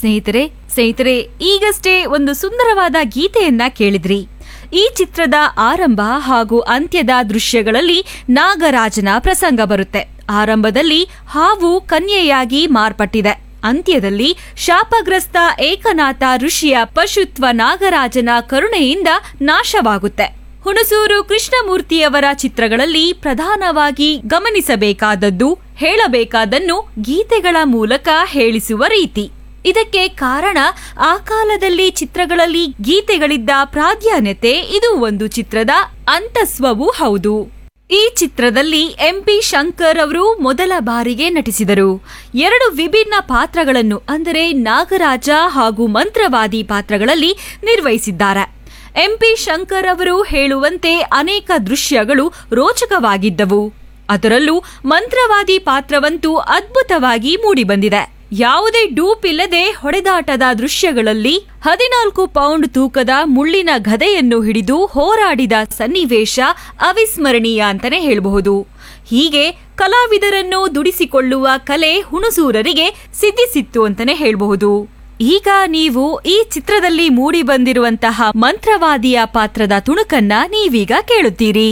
ಸ್ನೇಹಿತರೆ ಸ್ನೇಹಿತರೆ ಈಗಷ್ಟೇ ಒಂದು ಸುಂದರವಾದ ಗೀತೆಯನ್ನ ಕೇಳಿದ್ರಿ ಈ ಚಿತ್ರದ ಆರಂಭ ಹಾಗೂ ಅಂತ್ಯದ ದೃಶ್ಯಗಳಲ್ಲಿ ನಾಗರಾಜನ ಪ್ರಸಂಗ ಬರುತ್ತೆ ಆರಂಭದಲ್ಲಿ ಹಾವು ಕನ್ಯೆಯಾಗಿ ಮಾರ್ಪಟ್ಟಿದೆ ಅಂತ್ಯದಲ್ಲಿ ಶಾಪಗ್ರಸ್ತ ಏಕನಾಥ ಋಷಿಯ ಪಶುತ್ವ ನಾಗರಾಜನ ಕರುಣೆಯಿಂದ ನಾಶವಾಗುತ್ತೆ ಹುಣಸೂರು ಕೃಷ್ಣಮೂರ್ತಿಯವರ ಚಿತ್ರಗಳಲ್ಲಿ ಪ್ರಧಾನವಾಗಿ ಗಮನಿಸಬೇಕಾದದ್ದು ಹೇಳಬೇಕಾದನ್ನು ಗೀತೆಗಳ ಮೂಲಕ ಹೇಳಿಸುವ ರೀತಿ ಇದಕ್ಕೆ ಕಾರಣ ಆ ಕಾಲದಲ್ಲಿ ಚಿತ್ರಗಳಲ್ಲಿ ಗೀತೆಗಳಿದ್ದ ಪ್ರಾಧಾನ್ಯತೆ ಇದು ಒಂದು ಚಿತ್ರದ ಅಂತಸ್ವವೂ ಹೌದು ಈ ಚಿತ್ರದಲ್ಲಿ ಎಂಪಿ ಶಂಕರ್ ಅವರು ಮೊದಲ ಬಾರಿಗೆ ನಟಿಸಿದರು ಎರಡು ವಿಭಿನ್ನ ಪಾತ್ರಗಳನ್ನು ಅಂದರೆ ನಾಗರಾಜ ಹಾಗೂ ಮಂತ್ರವಾದಿ ಪಾತ್ರಗಳಲ್ಲಿ ನಿರ್ವಹಿಸಿದ್ದಾರೆ ಎಂಪಿ ಶಂಕರ್ ಅವರು ಹೇಳುವಂತೆ ಅನೇಕ ದೃಶ್ಯಗಳು ರೋಚಕವಾಗಿದ್ದವು ಅದರಲ್ಲೂ ಮಂತ್ರವಾದಿ ಪಾತ್ರವಂತೂ ಅದ್ಭುತವಾಗಿ ಮೂಡಿಬಂದಿದೆ ಯಾವುದೇ ಡೂಪ್ ಇಲ್ಲದೆ ಹೊಡೆದಾಟದ ದೃಶ್ಯಗಳಲ್ಲಿ ಹದಿನಾಲ್ಕು ಪೌಂಡ್ ತೂಕದ ಮುಳ್ಳಿನ ಗದೆಯನ್ನು ಹಿಡಿದು ಹೋರಾಡಿದ ಸನ್ನಿವೇಶ ಅವಿಸ್ಮರಣೀಯ ಅಂತಾನೆ ಹೇಳಬಹುದು ಹೀಗೆ ಕಲಾವಿದರನ್ನು ದುಡಿಸಿಕೊಳ್ಳುವ ಕಲೆ ಹುಣಸೂರರಿಗೆ ಸಿದ್ಧಿಸಿತ್ತು ಅಂತಾನೆ ಹೇಳಬಹುದು ಈಗ ನೀವು ಈ ಚಿತ್ರದಲ್ಲಿ ಮೂಡಿ ಬಂದಿರುವಂತಹ ಮಂತ್ರವಾದಿಯ ಪಾತ್ರದ ತುಣುಕನ್ನ ನೀವೀಗ ಕೇಳುತ್ತೀರಿ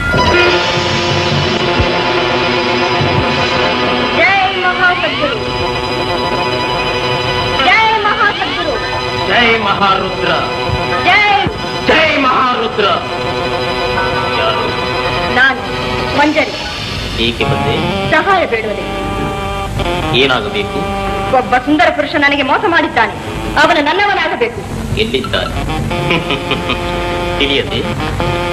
ಜೈ ಮಹಾಸದ್ಗುರು ಜೈ ಮಹಾಸದ್ಗುರು ಜೈ ಮಹಾರುದ್ರ ಜೈ ಜೈ ಮಹಾರುದ್ರ ಯಾರು ನಾನು ಮಂಜರಿ ಏಕೆ ಬಂದೆ ಸಹಾಯ ಬೇಡುವುದೇ ಏನಾಗಬೇಕು ಒಬ್ಬ ಸುಂದರ ಪುರುಷ ನನಗೆ ಮೋಸ ಮಾಡಿದ್ದಾನೆ ಅವನು ನನ್ನವನಾಗಬೇಕು ಎಲ್ಲಿದ್ದಾನೆ ತಿಳಿಯದೆ